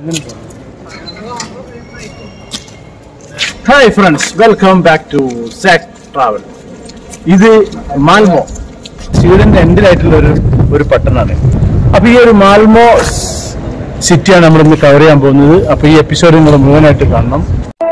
Hi friends welcome back to Sak travel ഇത് Malmo സ്വീഡന്റെ എൻഡിലായിട്ടുള്ള ഒരു ഒരു പട്ടണമാണ് അപ്പൊ ഈ ഒരു മാൽമോ സിറ്റിയാണ് നമ്മൾ ഇന്ന് കവർ ചെയ്യാൻ പോകുന്നത് അപ്പൊ ഈ എപ്പിസോഡ് നിങ്ങൾ മുഴുവനായിട്ട് കാണണം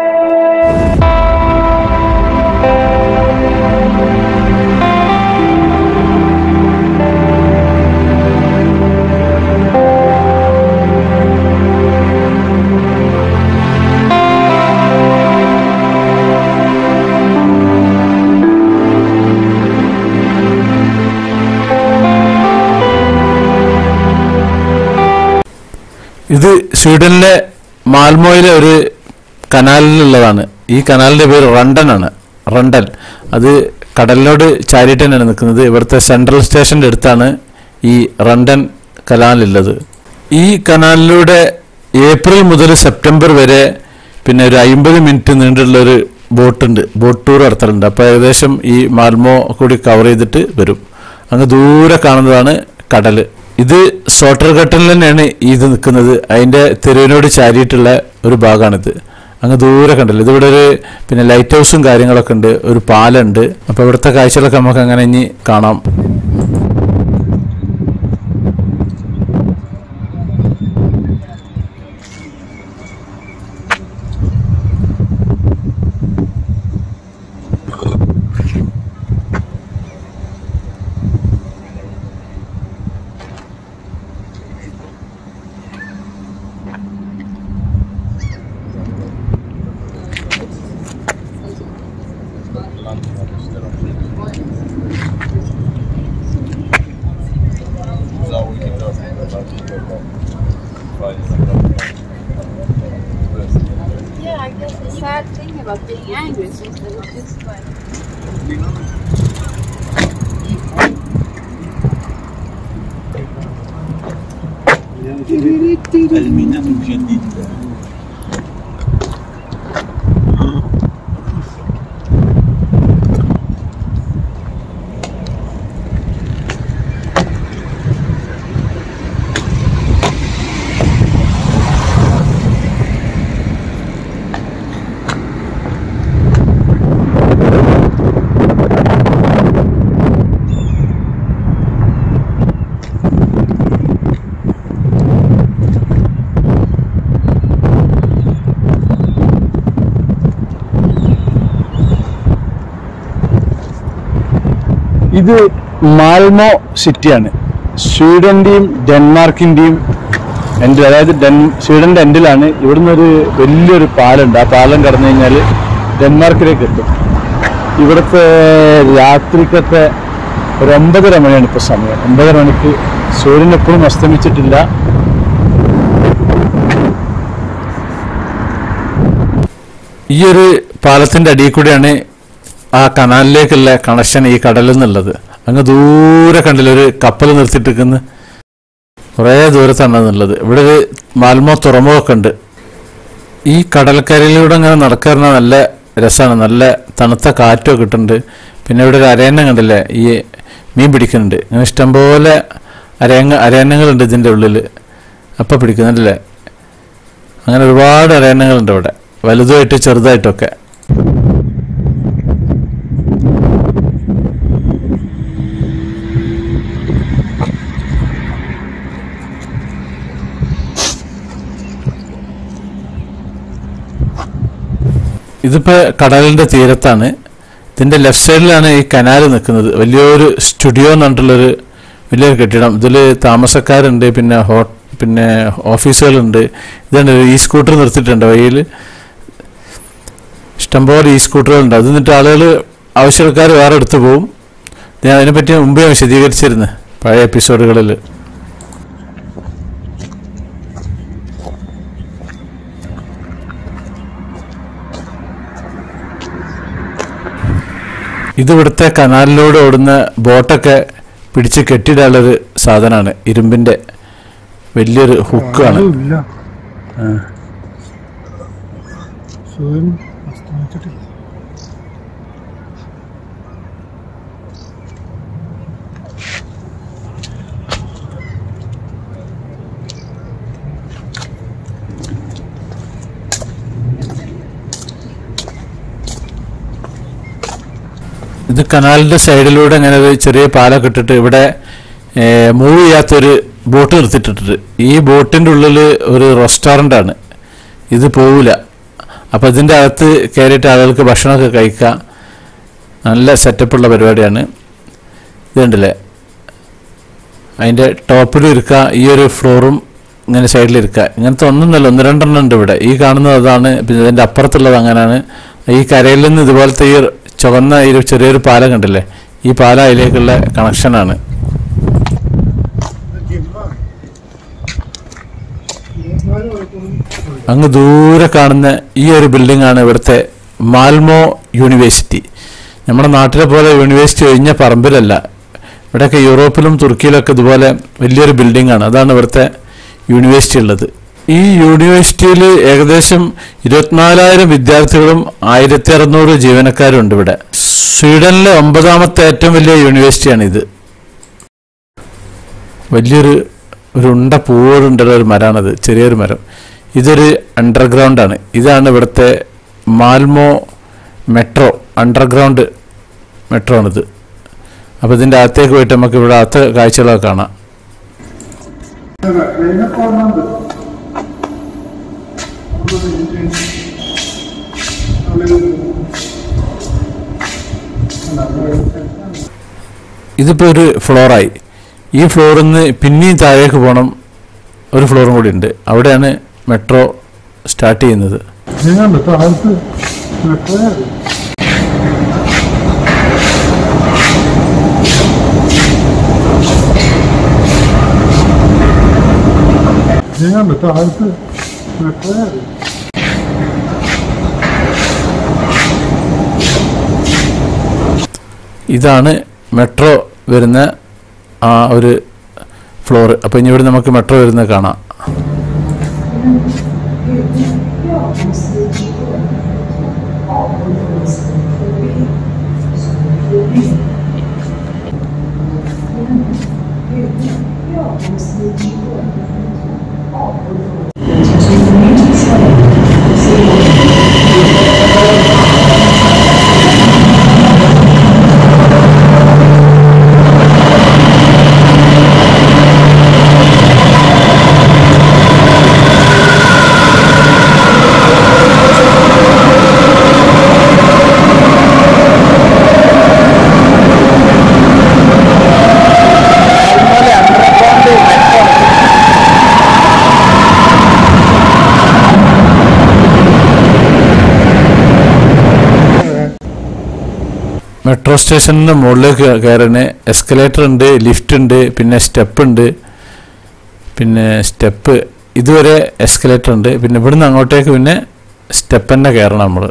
ഇത് സ്വീഡനിലെ മാൽമോയിലെ ഒരു കനാലിലുള്ളതാണ് ഈ കനാലിന്റെ പേര് റണ്ടൻ ആണ് റണ്ടൻ അത് കടലിനോട് ചാരിയിട്ട് തന്നെയാണ് നിൽക്കുന്നത് ഇവിടുത്തെ സെൻട്രൽ സ്റ്റേഷന്റെ അടുത്താണ് ഈ റണ്ടൻ കനാലുള്ളത് ഈ കനാലിലൂടെ ഏപ്രിൽ മുതൽ സെപ്റ്റംബർ വരെ പിന്നെ ഒരു അമ്പത് മിനിറ്റ് നീണ്ടുള്ള ഒരു ബോട്ടുണ്ട് ബോട്ട് ടൂർ നടത്തലുണ്ട് അപ്പോൾ ഏകദേശം ഈ മാൽമോ കൂടി കവർ ചെയ്തിട്ട് വരും അങ്ങ് ദൂരെ കാണുന്നതാണ് കടല് ഇത് സോട്ടർ ഘട്ടനിൽ തന്നെയാണ് ഇത് നിൽക്കുന്നത് അതിന്റെ തെരുവിനോട് ചാരിയിട്ടുള്ള ഒരു ഭാഗമാണിത് അങ്ങ് ദൂരെ കണ്ടല്ലോ ഇതിവിടെ ഒരു പിന്നെ ലൈറ്റ് ഹൗസും കാര്യങ്ങളൊക്കെ ഉണ്ട് ഒരു പാലുണ്ട് അപ്പൊ ഇവിടുത്തെ കാഴ്ചകളൊക്കെ നമുക്ക് അങ്ങനെ ഇനി കാണാം Yeah, I guess the sad thing about being angry is that it's just like الميناء الجديد ഇത് മാൽമോ സിറ്റിയാണ് സ്വീഡന്റെയും ഡെൻമാർക്കിന്റെയും എൻഡിൽ അതായത് ഡെൻ സ്വീഡന്റെ എൻഡിലാണ് ഇവിടുന്ന് ഒരു വലിയൊരു പാലുണ്ട് ആ പാലം കടന്നു കഴിഞ്ഞാൽ ഡെൻമാർക്കിലേക്ക് എത്തും ഇവിടുത്തെ രാത്രിക്കത്തെ ഒരു ഒമ്പതര മണിയാണ് ഇപ്പോൾ സമയം ഒമ്പതര മണിക്ക് സൂര്യൻ എപ്പോഴും അസ്തമിച്ചിട്ടില്ല ഈ ഒരു പാലത്തിന്റെ അടിയിൽ കൂടെയാണ് ആ കനാലിലേക്കുള്ള കണക്ഷൻ ഈ കടലിൽ നിന്നുള്ളത് അങ്ങ് ദൂരെ കണ്ടില്ല ഒരു കപ്പൽ നിർത്തിയിട്ടിരിക്കുന്ന കുറേ ദൂരത്താണ് എന്നുള്ളത് ഇവിടെ ഒരു മാൽമോ തുറമുഖമൊക്കെ ഉണ്ട് ഈ കടൽക്കരയിലൂടെ അങ്ങനെ നടക്കാറുന്ന നല്ല രസമാണ് നല്ല തണുത്ത കാറ്റൊക്കെ കിട്ടുന്നുണ്ട് പിന്നെ ഇവിടെ ഒരു അരയന്നം കണ്ടില്ലേ ഈ മീൻ പിടിക്കുന്നുണ്ട് അങ്ങനെ ഇഷ്ടംപോലെ അരയങ്ങ അരയന്നങ്ങളുണ്ട് ഇതിൻ്റെ ഉള്ളിൽ അപ്പം പിടിക്കുന്നുണ്ടല്ലേ അങ്ങനെ ഒരുപാട് അരയന്നങ്ങളുണ്ട് ഇവിടെ വലുതുമായിട്ട് ചെറുതായിട്ടൊക്കെ ഇതിപ്പോ കടലിന്റെ തീരത്താണ് ഇതിന്റെ ലെഫ്റ്റ് സൈഡിലാണ് ഈ കനാൽ നിൽക്കുന്നത് വലിയൊരു സ്റ്റുഡിയോ എന്ന് പറഞ്ഞിട്ടുള്ളൊരു വലിയൊരു കെട്ടിടം ഇതിൽ താമസക്കാരുണ്ട് പിന്നെ ഹോ പിന്നെ ഓഫീസുകളുണ്ട് ഇതുണ്ട് ഈ സ്കൂട്ടർ നിർത്തിയിട്ടുണ്ട് വഴിയിൽ ഇഷ്ടംപോലെ ഈ സ്കൂട്ടറുകളുണ്ട് അത് എന്നിട്ട് ആളുകൾ ആവശ്യക്കാർ വേറെ എടുത്തു പോകും ഞാൻ അതിനെപ്പറ്റി മുമ്പേ വിശദീകരിച്ചിരുന്നു പഴയ എപ്പിസോഡുകളിൽ ഇത് ഇവിടുത്തെ കനാലിലൂടെ ഓടുന്ന ബോട്ടൊക്കെ പിടിച്ച് കെട്ടിയിടാനുള്ളൊരു സാധനമാണ് ഇരുമ്പിന്റെ വലിയൊരു ഹുക്കാണ് ഇല്ല സൂര്യൻ അസ്തമിച്ചിട്ടില്ല ഇത് കനാലിന്റെ സൈഡിലൂടെ ഇങ്ങനെ ഒരു ചെറിയ പാലൊക്കെ ഇട്ടിട്ട് ഇവിടെ മൂവ് ചെയ്യാത്തൊരു ബോട്ട് നിർത്തിയിട്ടിട്ട് ഈ ബോട്ടിന്റെ ഉള്ളിൽ ഒരു റെസ്റ്റോറൻ്റ് ആണ് ഇത് പോവില്ല അപ്പോൾ ഇതിൻ്റെ അകത്ത് കയറിയിട്ട് ആളുകൾക്ക് ഭക്ഷണമൊക്കെ കഴിക്കാം നല്ല സെറ്റപ്പുള്ള പരിപാടിയാണ് ഇതുണ്ടല്ലേ അതിൻ്റെ ടോപ്പിലും ഇരിക്കുക ഈ ഒരു ഫ്ലോറും ഇങ്ങനെ സൈഡിൽ ഇരിക്കുക ഇങ്ങനത്തെ ഒന്നൊന്നല്ല ഒന്ന് രണ്ടെണ്ണം ഉണ്ട് ഇവിടെ ഈ കാണുന്നത് അതാണ് പിന്നെ ഇതിൻ്റെ അപ്പുറത്തുള്ളത് അങ്ങനെയാണ് ഈ കരയിൽ നിന്ന് ഇതുപോലത്തെ ഈ ചുവന്ന ഈ ഒരു ചെറിയൊരു പാലം കണ്ടില്ലേ ഈ പാലം അതിലേക്കുള്ള കണക്ഷനാണ് അങ്ങ് ദൂരെ കാണുന്ന ഈ ഒരു ബിൽഡിംഗ് ആണ് ഇവിടുത്തെ മാൽമോ യൂണിവേഴ്സിറ്റി നമ്മുടെ നാട്ടിലെ പോലെ യൂണിവേഴ്സിറ്റി ഒഴിഞ്ഞ പറമ്പിലല്ല ഇവിടെയൊക്കെ യൂറോപ്പിലും തുർക്കിയിലൊക്കെ ഇതുപോലെ വലിയൊരു ബിൽഡിംഗ് ആണ് അതാണ് ഇവിടുത്തെ യൂണിവേഴ്സിറ്റി ഉള്ളത് ഈ യൂണിവേഴ്സിറ്റിയിൽ ഏകദേശം ഇരുപത്തിനാലായിരം വിദ്യാർത്ഥികളും ആയിരത്തി അറുന്നൂറ് ജീവനക്കാരും ഉണ്ട് ഇവിടെ സ്വീഡനിലെ ഒമ്പതാമത്തെ ഏറ്റവും വലിയ യൂണിവേഴ്സിറ്റിയാണ് ഇത് വലിയൊരു ഒരു ഉണ്ട പൂവുണ്ടല്ലോ ഒരു മരമാണത് ചെറിയൊരു മരം ഇതൊരു അണ്ടർഗ്രൗണ്ട് ആണ് ഇതാണ് ഇവിടുത്തെ മാൽമോ മെട്രോ അണ്ടർഗ്രൗണ്ട് മെട്രോ ആണിത് അപ്പോൾ ഇതിൻ്റെ അകത്തേക്ക് പോയിട്ട് നമുക്ക് ഇവിടെ അകത്ത് കാഴ്ചകളൊക്കെ കാണാം ഇതിപ്പോൾ ഒരു ഫ്ലോറായി ഈ ഫ്ലോറിൽ നിന്ന് പിന്നെയും താഴേക്ക് പോകണം ഒരു ഫ്ലോറും കൂടി ഉണ്ട് അവിടെയാണ് മെട്രോ സ്റ്റാർട്ട് ചെയ്യുന്നത് ഞാൻ താഴത്ത് മെട്രോയാണ് ഞാൻ താഴത്ത് മെട്രോയാണ് ഇതാണ് മെട്രോ വരുന്ന ആ ഒരു ഫ്ലോർ അപ്പോൾ ഇനി ഇവിടെ നമുക്ക് മെട്രോ വരുന്നത് കാണാം മെട്രോ സ്റ്റേഷനിന് മുകളിലേക്ക് കയറാന് എസ്കലേറ്റർ ഉണ്ട് ലിഫ്റ്റ് ഉണ്ട് പിന്നെ സ്റ്റെപ്പ് ഉണ്ട് പിന്നെ സ്റ്റെപ്പ് ഇതുവരെ എസ്കലേറ്റർ ഉണ്ട് പിന്നെ ഇവിടുന്ന് അങ്ങോട്ടേക്ക് പിന്നെ സ്റ്റെപ്പ് തന്നെ കയറണം നമ്മൾ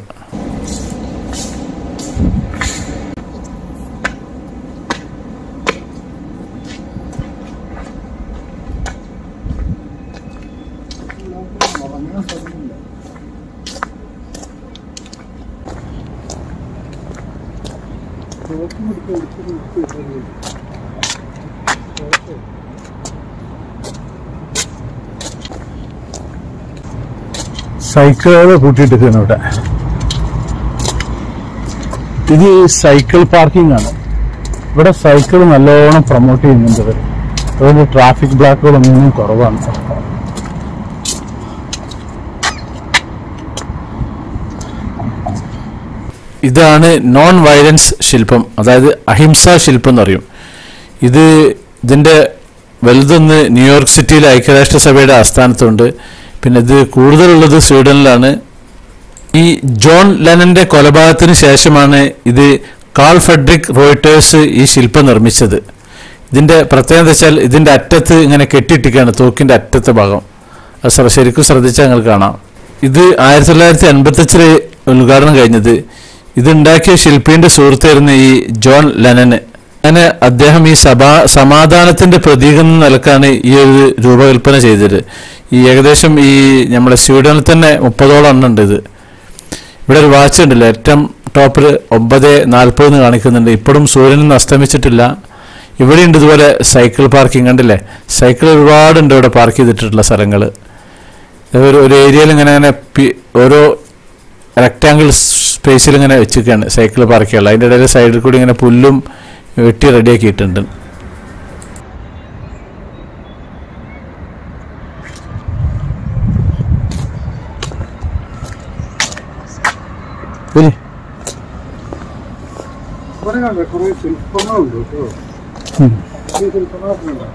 സൈക്കിളുകൾ കൂട്ടിയിട്ടിരിക്കുന്നു ഇവിടെ ഇത് സൈക്കിൾ പാർക്കിംഗ് ആണ് ഇവിടെ സൈക്കിൾ നല്ലോണം പ്രൊമോട്ട് ചെയ്യുന്നുണ്ട് ഇവര് അതുകൊണ്ട് ട്രാഫിക് ബ്ലോക്കുകളൊന്നും കുറവാണ് ഇതാണ് നോൺ വയലൻസ് ശില്പം അതായത് അഹിംസ ശില്പം എന്ന് പറയും ഇത് ഇതിൻ്റെ വലുതൊന്ന് ന്യൂയോർക്ക് സിറ്റിയിലെ ഐക്യരാഷ്ട്രസഭയുടെ ആസ്ഥാനത്തുണ്ട് പിന്നെ ഇത് കൂടുതലുള്ളത് സ്വീഡനിലാണ് ഈ ജോൺ ലെനന്റെ കൊലപാതകത്തിന് ശേഷമാണ് ഇത് കാൾ ഫെഡറിക് റോയിട്ടേഴ്സ് ഈ ശില്പം നിർമ്മിച്ചത് ഇതിന്റെ പ്രത്യേകത എന്ന് വെച്ചാൽ ഇതിന്റെ അറ്റത്ത് ഇങ്ങനെ കെട്ടിയിട്ടിരിക്കുകയാണ് തോക്കിന്റെ അറ്റത്തെ ഭാഗം അത് ശ്ര- ശരിക്കും ശ്രദ്ധിച്ചാൽ നിങ്ങൾക്ക് കാണാം ഇത് ആയിരത്തി തൊള്ളായിരത്തി അൻപത്തഞ്ചില് ഉദ്ഘാടനം കഴിഞ്ഞത് ഇതുണ്ടാക്കിയ ശില്പിന്റെ സുഹൃത്തായിരുന്നു ഈ ജോൺ ലെനന് അങ്ങനെ അദ്ദേഹം ഈ സഭാ സമാധാനത്തിന്റെ പ്രതീകം എന്ന നിലക്കാണ് ഈ ഒരു രൂപകൽപ്പന ചെയ്തത് ഈ ഏകദേശം ഈ നമ്മുടെ സ്വീഡനിൽ തന്നെ മുപ്പതോളം എണ്ണം ഉണ്ട് ഇത് ഇവിടെ ഒരു വാച്ച് ഉണ്ടല്ലോ ഏറ്റവും ടോപ്പിൽ ഒമ്പത് നാൽപ്പത് എന്ന് കാണിക്കുന്നുണ്ട് ഇപ്പോഴും സൂര്യനൊന്നും അസ്തമിച്ചിട്ടില്ല ഇവിടെയുണ്ട് ഇതുപോലെ സൈക്കിൾ പാർക്കിംഗ് കണ്ടില്ലേ സൈക്കിൾ ഒരുപാടുണ്ട് ഇവിടെ പാർക്ക് ചെയ്തിട്ടുള്ള സ്ഥലങ്ങൾ ഒരു ഒരു ഏരിയയിൽ ഇങ്ങനെ അങ്ങനെ പി- ഓരോ റെക്റ്റാങ്കിൾ സ്പേസിൽ ഇങ്ങനെ വെച്ചിരിക്കുകയാണ് സൈക്കിൾ പാർക്ക് ചെയ്യാനുള്ള അതിൻ്റെ ഇടയിൽ സൈഡിൽ കൂടി ഇങ്ങനെ പുല്ലും വെട്ടി റെഡിയാക്കിയിട്ടുണ്ട് പുലി ഇവിടെ കണ്ട കുറെ ശില്പങ്ങളുണ്ട് കേട്ടോ ഈ ശില്പങ്ങളൊക്കെ ഉണ്ടോ?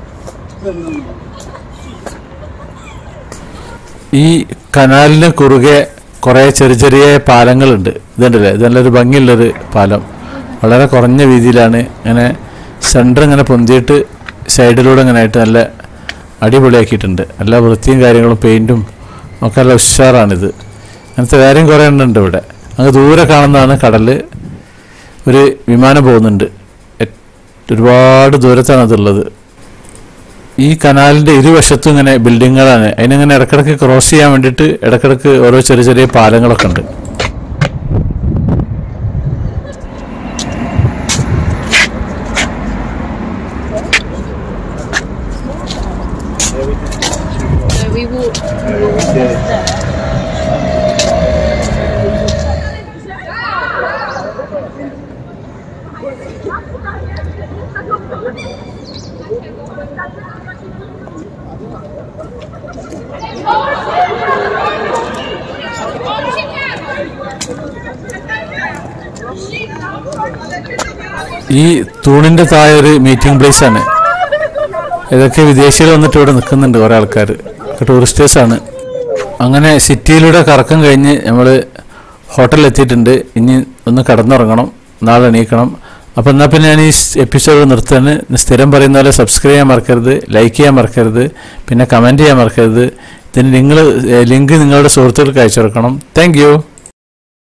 ഈ കനാലിന് കുറുകെ കുറേ ചെറിയ ചെറിയ പാലങ്ങളുണ്ട് ഇതുണ്ടല്ലേ ഇത് നല്ലൊരു ഭംഗിയുള്ളൊരു പാലം വളരെ കുറഞ്ഞ വീതിയിലാണ് ഇങ്ങനെ സെൻറ്റർ ഇങ്ങനെ പൊന്തിയിട്ട് സൈഡിലൂടെ ഇങ്ങനെ ആയിട്ട് നല്ല അടിപൊളിയാക്കിയിട്ടുണ്ട് എല്ലാ വൃത്തിയും കാര്യങ്ങളും പെയിൻറ്റും ഒക്കെ നല്ല ഉഷാറാണിത് അങ്ങനത്തെ കാര്യം കുറേ എണ്ണം ഉണ്ട് ഇവിടെ അങ്ങ് ദൂരെ കാണുന്നതാണ് കടൽ ഒരു വിമാനം പോകുന്നുണ്ട് എ- ഒരുപാട് ദൂരത്താണ് അതുള്ളത് ഈ കനാലിന്റെ ഇരുവശത്തും ഇങ്ങനെ ബിൽഡിങ്ങുകളാണ് അതിനിങ്ങനെ ഇടക്കിടക്ക് ക്രോസ് ചെയ്യാൻ വേണ്ടിയിട്ട് ഇടക്കിടക്ക് ഓരോ ചെറിയ ചെറിയ പാലങ്ങളൊക്കെ ഉണ്ട് So we walk. ഈ തൂണിന്റെ താഴെ ഒരു മീറ്റിംഗ് പ്ലേസ് ആണ് ഇതൊക്കെ വിദേശികൾ വന്നിട്ട് ഇവിടെ നിൽക്കുന്നുണ്ട് കുറേ ആൾക്കാർ ടൂറിസ്റ്റേഴ്സ് ആണ് അങ്ങനെ സിറ്റിയിലൂടെ കറക്കം കഴിഞ്ഞ് നമ്മൾ ഹോട്ടലിൽ എത്തിയിട്ടുണ്ട് ഇനി ഒന്ന് കടന്നുറങ്ങണം നാളെ എണീക്കണം അപ്പം എന്നാൽ പിന്നെ ഞാൻ ഈ എപ്പിസോഡ് നിർത്തുകയാണ് സ്ഥിരം പറയുന്ന പോലെ സബ്സ്ക്രൈബ് ചെയ്യാൻ മറക്കരുത് ലൈക്ക് ചെയ്യാൻ മറക്കരുത് പിന്നെ കമൻറ്റ് ചെയ്യാൻ മറക്കരുത് ഇതിന് നിങ്ങൾ ലിങ്ക് നിങ്ങളുടെ സുഹൃത്തുക്കൾക്ക് അയച്ചു കൊടുക്കണം താങ്ക് യു